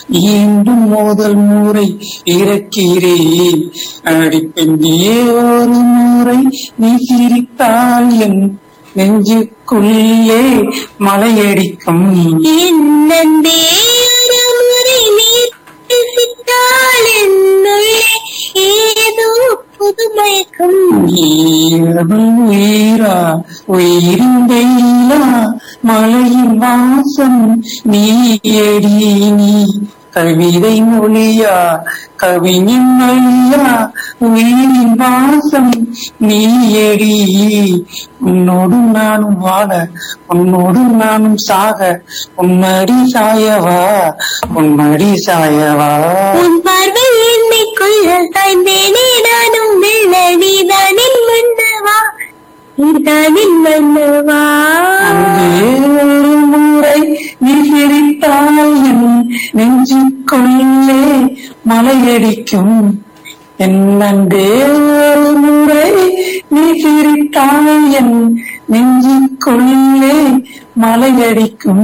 மீண்டும் முதல் முறை இறக்கிறேன் அடிப்பெண்ணியே ஒரு முறை நீ சிரித்தால் என் நெஞ்சுக்குள்ளே மலையடிக்கும் என்னந்தே ஒரு முறை நீர் பேசிட்டால் என்னுள்ளே ஏதோ புது மயக்கம் நீரவள் உயிரா உயிரின் வெயிலா மலையின் வாசம் நீயடி நீ கவிதை மொழியா கவிஞன் மொழியா உயிரின் வாசம் நீயடி உன்னோடு நானும் வாழ உன்னோடு நானும் சாக உன்னடி சாயவா உன்னடி சாயவா உன் பார்வை என்னைக்குள்ள சாய்ந்தேனே நானும் மெல்ல நீதானின் மன்னவா நீதானின் மன்னவா அங்கே ஒரு முறை நீ சிரித்தால் என் நெஞ்சுக்குள்ளே மலையடிக்கும் என்னண்டே ஒரு முறை நீ சிரித்தால் என் நெஞ்சுக்குள்ளே மலையடிக்கும்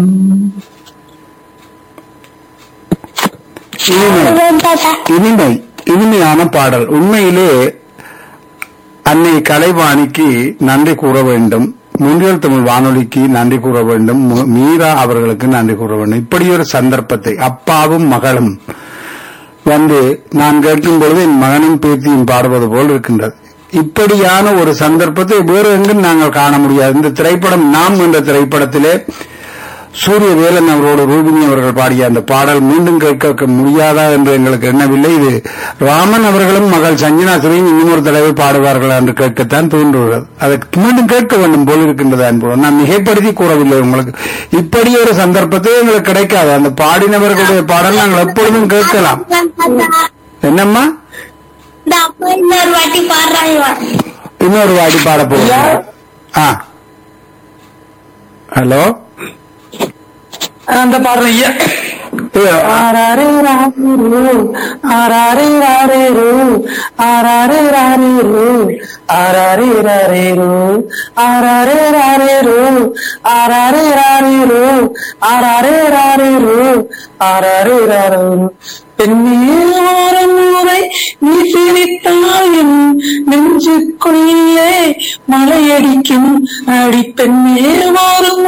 இனிமை தாத்தா இனிமை இனிமையான பாடல் உண்மையிலே அன்னை கலைவாணிக்கு நன்றி கூற வேண்டும் முன்றியல் தமிழ் வானொலிக்கு நன்றி கூற வேண்டும் மு- மீரா அவர்களுக்கு நன்றி கூற வேண்டும் இப்படி ஒரு சந்தர்ப்பத்தை அப்பாவும் மகளும் வந்து நான் கேட்கும் பொழுது என் மகனும் பேத்தியும் பாடுவது போல் இருக்கின்றது இப்படியான ஒரு சந்தர்ப்பத்தை வேறு எங்கும் நாங்கள் காண முடியாது இந்த திரைப்படம் நாம் என்ற திரைப்படத்திலே சூரிய வேலன் அவரோடு ரூபினி அவர்கள் பாடிய அந்த பாடல் மீண்டும் கேட்க முடியாதா என்று எங்களுக்கு எண்ணவில்லை இது ராமன் அவர்களும் மகள் சஞ்சனா சிறையும் இன்னும் ஒரு தடவை பாடுவார்கள் என்று கேட்கத்தான் தோன்றுகிறது அதை மீண்டும் கேட்க வேண்டும் போல் இருக்கின்றது அன்பு நான் மிகைப்படுத்தி கூறவில்லை உங்களுக்கு இப்படி ஒரு சந்தர்ப்பத்தை எங்களுக்கு கிடைக்காது அந்த பாடினவர்களுடைய பாடல் நாங்கள் எப்பொழுதும் கேட்கலாம் என்னம்மா இந்த அப்பா இன்னொரு வாட்டி பாடுறாங்க இன்னொரு வாடி பாட போகிறோம் ஆ ஹலோ அந்த பாடுற ஐயா ஆராரே ராரேரோ ஆராரே ராரேரோ ஆராரே ராரேரோ ஆராரே ராரேரோ ஆராரே ராரேரோ ஆராரே ராரேரோ ஆராரே ராரேரோ ஆராரே ராரோ பெண்ணே ஒரு முறை நீ சிரித்தாயும் நெஞ்சுக்குள்ளே மலையடிக்கும் அடி பெண்ணே ஒரு